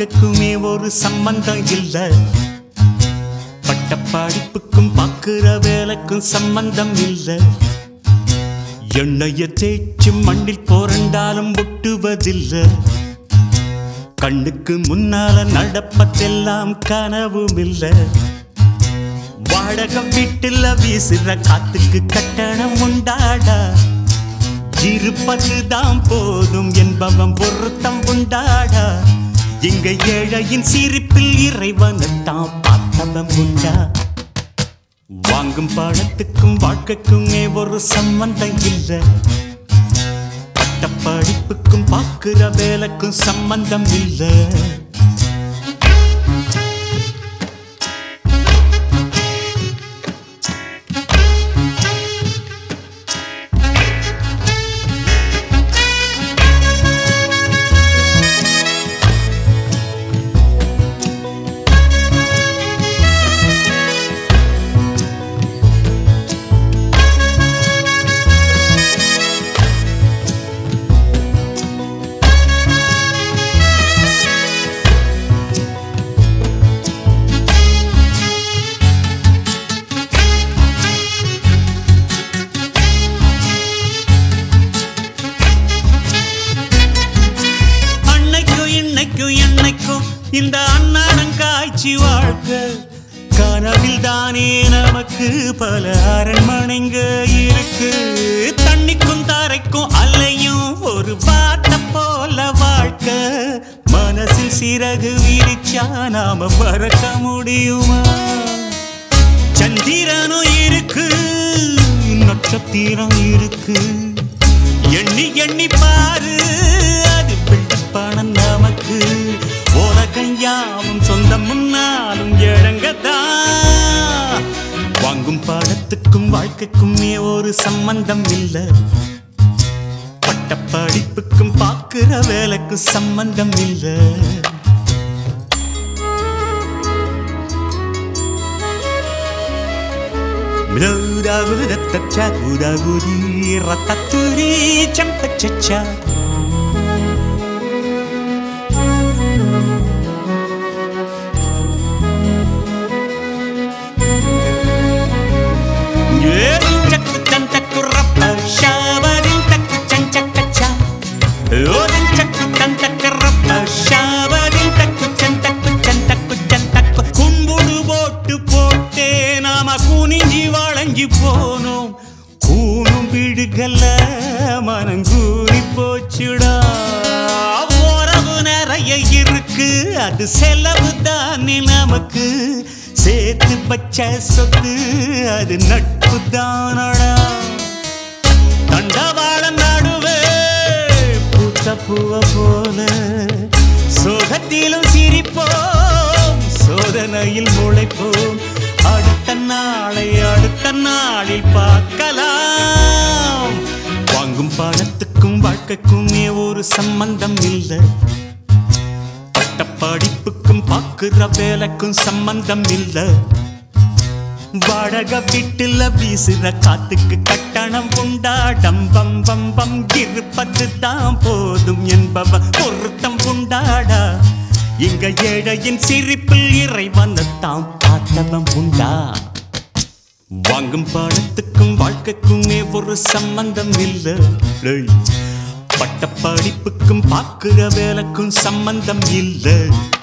வாழ்க்கைக்குமே ஒரு சம்பந்தம் இல்ல பட்ட படிப்புக்கும் பார்க்கிற வேலைக்கும் சம்பந்தம் இல்ல எண்ணெய தேய்ச்சி மண்ணில் போரண்டாலும் ஒட்டுவதில்லை கண்ணுக்கு முன்னால நடப்பதெல்லாம் கனவும் இல்ல வாடகை வீட்டுல வீசுற காத்துக்கு கட்டணம் உண்டாடா இருப்பதுதான் போதும் என்பவன் பொருத்தம் உண்டாடா இங்க ஏழையின் சிரிப்பில் இறைவனைத்தான் பார்த்தவன் உண்டா வாங்கும் பாடத்துக்கும் வாழ்க்கைக்குமே ஒரு சம்பந்தம் இல்லை பட்ட படிப்புக்கும் பார்க்கிற வேலைக்கும் சம்பந்தம் இல்லை அன்னைக்கும் இன்னைக்கும் என்னைக்கும் இந்த அண்ணாடம் காய்ச்சி வாழ்க்கை கனவில் தானே நமக்கு பல அரண்மனைங்க இருக்கு தண்ணிக்கும் தரைக்கும் அல்லையும் ஒரு வார்த்தை போல வாழ்க்கை மனசில் சிறகு விரிச்சா நாம பறக்க முடியுமா சந்திரனும் இருக்கு நட்சத்திரம் இருக்கு எண்ணி எண்ணி பாரு அது பிள்ளைப்பணம் நமக்கு உலகம் யாவும் சொந்தம் முன்னாலும் இழங்கதான் வாங்கும் பாடத்துக்கும் வாழ்க்கைக்குமே ஒரு சம்பந்தம் இல்லை பட்ட படிப்புக்கும் பார்க்கிற வேலைக்கும் சம்பந்தம் இல்லை Uda-uda-ta-ta, uda-udi, rataturi, champa-cha-cha. Yerin-chaku-tan-taku-rappa, shabadin-taku-chan-cha-ka-cha. Orin-chaku-tan-taku-rappa, shabadin-taku-chan-taku-chan-taku-chan-taku. கும்புடு போட்டு போட்டே நாம குனிஞ்சி வளைஞ்சி போனோம் கூணும் விடுகல்ல மனங்கூறி போச்சுடா உறவு நிறைய இருக்கு அது செலவு தானே நமக்கு சேர்த்து பச்ச சொத்து அது நட்பு தானடா தண்டவாள நடுவே பூத்த பூவ போல சோகத்திலும் சிரிப்போம் சோதனையில் முளைப்போம் அடுத்த நாளை அடுத்த நாளில் பார்க்கலாம் வாங்கும் பணத்துக்கும் வாழ்க்கைக்குமே ஒரு சம்பந்தம் இல்லை பட்ட படிப்புக்கும் பார்க்கிற வேலைக்கும் சம்பந்தம் இல்லை வாடகை வீட்டுல வீசுற காத்துக்கு கட்டணம் உண்டா டம்பம் பம்பம் இருப்பது தான் போதும் என்பவ பொருத்தம் உண்டாடா இங்க ஏழையின் சிரிப்பில் இறைவனத்தான் பார்த்தவன் உண்டா வாங்கும் பாடத்துக்கும் வாழ்க்கைக்குமே ஒரு சம்பந்தம் இல்லை பட்ட படிப்புக்கும் பார்க்கிற வேலைக்கும் சம்பந்தம் இல்லை